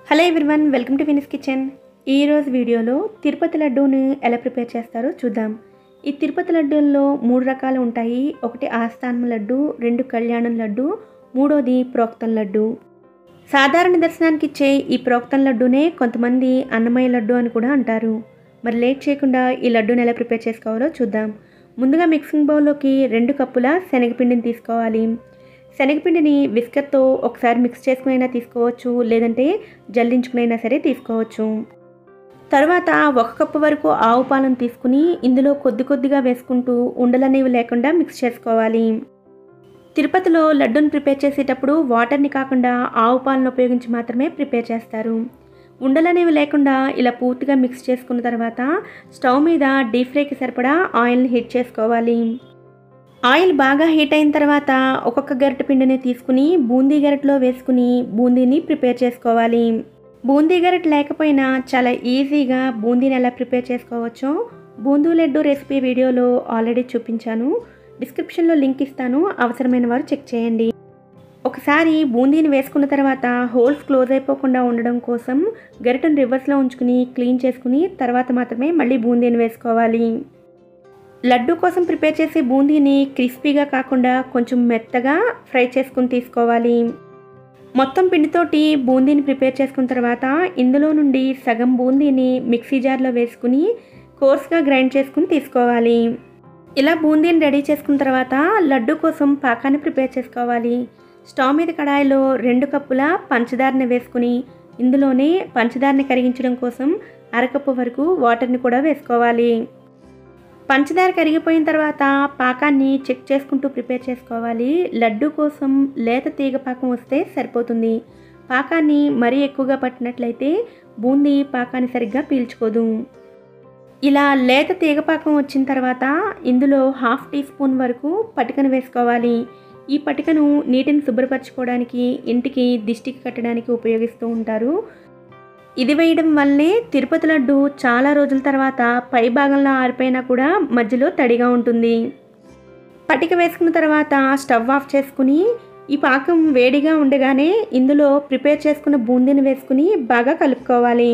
hello everyone welcome to Vini's kitchen ఈరోజు వీడియోలో తిరుపతి లడ్డూని ఎలా ప్రిపేర్ చేస్తారో చూద్దాం ఈ తిరుపతి లడ్డూల్లో మూడు రకాలు ఉంటాయి ఒకటి ఆస్థానం లడ్డు రెండు కళ్యాణం లడ్డు మూడోది ప్రోక్తం లడ్డు సాధారణ దర్శనానికి ఇచ్చే ఈ ప్రోక్తం లడ్డూనే కొంతమంది అన్నమయ్య లడ్డు అని కూడా అంటారు మరి లేట్ చేయకుండా ఈ లడ్డూని ఎలా ప్రిపేర్ చేసుకోవాలో చూద్దాం ముందుగా మిక్సింగ్ బౌల్లోకి రెండు కప్పుల శనగపిండిని తీసుకోవాలి శనగపిండిని విస్కర్తో ఒకసారి మిక్స్ చేసుకునైనా తీసుకోవచ్చు లేదంటే జల్లించుకునైనా సరే తీసుకోవచ్చు తర్వాత ఒక కప్పు వరకు ఆవు పాలను తీసుకుని ఇందులో కొద్ది కొద్దిగా వేసుకుంటూ ఉండలనేవి లేకుండా మిక్స్ చేసుకోవాలి తిరుపతిలో లడ్డూని ప్రిపేర్ చేసేటప్పుడు వాటర్ని కాకుండా ఆవు పాలను ఉపయోగించి మాత్రమే ప్రిపేర్ చేస్తారు ఉండలనేవి లేకుండా ఇలా పూర్తిగా మిక్స్ చేసుకున్న తర్వాత స్టవ్ మీద డీప్ ఫ్రైకి సరిపడా ఆయిల్ని హీట్ చేసుకోవాలి ఆయిల్ బాగా హీట్ అయిన తర్వాత ఒక్కొక్క గరిటె పిండిని తీసుకుని బూందీ గరిటెలో వేసుకుని బూందీని ప్రిపేర్ చేసుకోవాలి బూందీ గరిటె లేకపోయినా చాలా ఈజీగా బూందీని ఎలా ప్రిపేర్ చేసుకోవచ్చో బూందీ లడ్డు రెసిపీ వీడియోలో ఆల్రెడీ చూపించాను డిస్క్రిప్షన్లో లింక్ ఇస్తాను అవసరమైన వారు చెక్ చేయండి ఒకసారి బూందీని వేసుకున్న తర్వాత హోల్స్ క్లోజ్ అయిపోకుండా ఉండడం కోసం గరిటెను రివర్స్లో ఉంచుకుని క్లీన్ చేసుకుని తర్వాత మాత్రమే మళ్ళీ బూందీని వేసుకోవాలి లడ్డు కోసం ప్రిపేర్ చేసే బూందీని క్రిస్పీగా కాకుండా కొంచెం మెత్తగా ఫ్రై చేసుకుని తీసుకోవాలి మొత్తం పిండితోటి బూందీని ప్రిపేర్ చేసుకున్న తర్వాత ఇందులో నుండి సగం బూందీని మిక్సీ జార్లో వేసుకుని కోర్స్గా గ్రైండ్ చేసుకుని తీసుకోవాలి ఇలా బూందీని రెడీ చేసుకున్న తర్వాత లడ్డు కోసం పాకాన్ని ప్రిపేర్ చేసుకోవాలి స్టవ్ మీద కడాయిలో రెండు కప్పుల పంచదారని వేసుకుని ఇందులోనే పంచదారని కరిగించడం కోసం అరకప్పు వరకు వాటర్ని కూడా వేసుకోవాలి పంచదార కరిగిపోయిన తర్వాత పాకాన్ని చెక్ చేసుకుంటూ ప్రిపేర్ చేసుకోవాలి లడ్డు కోసం లేత తీగ పాకం వస్తే సరిపోతుంది పాకాన్ని మరీ ఎక్కువగా పట్టినట్లయితే బూందీ పాకాన్ని సరిగ్గా పీల్చుకోదు ఇలా లేత తీగ పాకం వచ్చిన తర్వాత ఇందులో హాఫ్ టీ స్పూన్ వరకు పటికను వేసుకోవాలి ఈ పటికను నీటిని శుభ్రపరచుకోవడానికి ఇంటికి దిష్టికి కట్టడానికి ఉపయోగిస్తూ ఉంటారు ఇది వేయడం వల్లనే తిరుపతి లడ్డు చాలా రోజుల తర్వాత పై భాగంలో ఆరిపోయినా కూడా మధ్యలో తడిగా ఉంటుంది పటిక వేసుకున్న తర్వాత స్టవ్ ఆఫ్ చేసుకుని ఈ పాకం వేడిగా ఉండగానే ఇందులో ప్రిపేర్ చేసుకున్న బూందీని వేసుకుని బాగా కలుపుకోవాలి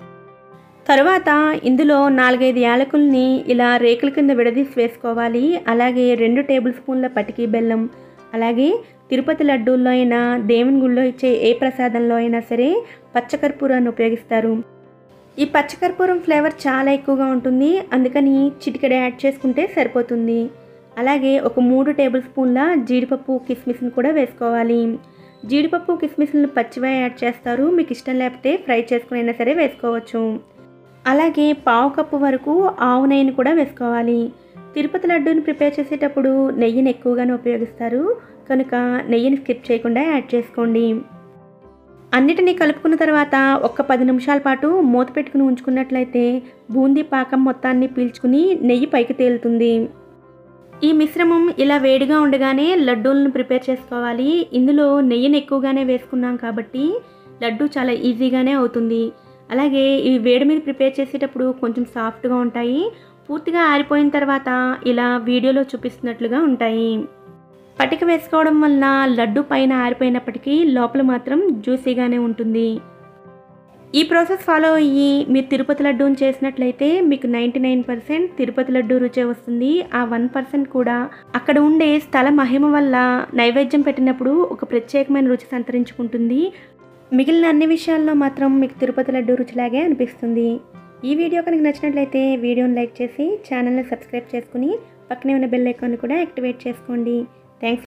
తరువాత ఇందులో నాలుగైదు యాలకుల్ని ఇలా రేకుల కింద విడదీసి వేసుకోవాలి అలాగే రెండు టేబుల్ స్పూన్ల పటికి బెల్లం అలాగే తిరుపతి లడ్డూల్లో అయినా దేవుని గుళ్ళో ఇచ్చే ఏ ప్రసాదంలో అయినా సరే పచ్చకర్పూరాన్ని ఉపయోగిస్తారు ఈ పచ్చకర్పూరం ఫ్లేవర్ చాలా ఎక్కువగా ఉంటుంది అందుకని చిటికెడ యాడ్ చేసుకుంటే సరిపోతుంది అలాగే ఒక మూడు టేబుల్ స్పూన్ల జీడిపప్పు కిస్మిస్ని కూడా వేసుకోవాలి జీడిపప్పు కిస్మిస్ని పచ్చివే యాడ్ చేస్తారు మీకు ఇష్టం లేకపోతే ఫ్రై చేసుకుని అయినా సరే వేసుకోవచ్చు అలాగే పావు కప్పు వరకు ఆవు నెయ్యిని కూడా వేసుకోవాలి తిరుపతి లడ్డూని ప్రిపేర్ చేసేటప్పుడు నెయ్యిని ఎక్కువగానే ఉపయోగిస్తారు కనుక నెయ్యిని స్కిప్ చేయకుండా యాడ్ చేసుకోండి అన్నిటినీ కలుపుకున్న తర్వాత ఒక్క పది నిమిషాల పాటు మూత పెట్టుకుని ఉంచుకున్నట్లయితే బూందీ పాకం మొత్తాన్ని పీల్చుకుని నెయ్యి పైకి తేలుతుంది ఈ మిశ్రమం ఇలా వేడిగా ఉండగానే లడ్డూలను ప్రిపేర్ చేసుకోవాలి ఇందులో నెయ్యిని ఎక్కువగానే వేసుకున్నాం కాబట్టి లడ్డు చాలా ఈజీగానే అవుతుంది అలాగే ఇవి వేడి మీద ప్రిపేర్ చేసేటప్పుడు కొంచెం సాఫ్ట్గా ఉంటాయి పూర్తిగా ఆరిపోయిన తర్వాత ఇలా వీడియోలో చూపిస్తున్నట్లుగా ఉంటాయి పటిక వేసుకోవడం వలన లడ్డు పైన ఆరిపోయినప్పటికీ లోపల మాత్రం జ్యూసీగానే ఉంటుంది ఈ ప్రాసెస్ ఫాలో అయ్యి మీరు తిరుపతి లడ్డూని చేసినట్లయితే మీకు ninety nine percent Tirupati laddu రుచే వస్తుంది ఆ వన్ పర్సెంట్ కూడా అక్కడ ఉండే స్థల మహిమ వల్ల నైవేద్యం పెట్టినప్పుడు ఒక ప్రత్యేకమైన రుచి సంతరించుకుంటుంది మిగిలిన అన్ని విషయాల్లో మాత్రం మీకు తిరుపతి లడ్డు రుచిలాగే అనిపిస్తుంది ఈ వీడియో కనుక నచ్చినట్లయితే వీడియోని లైక్ చేసి ఛానల్ని సబ్స్క్రైబ్ చేసుకుని పక్కనే ఉన్న బెల్ ఐకాన్ కూడా యాక్టివేట్ చేసుకోండి థ్యాంక్స్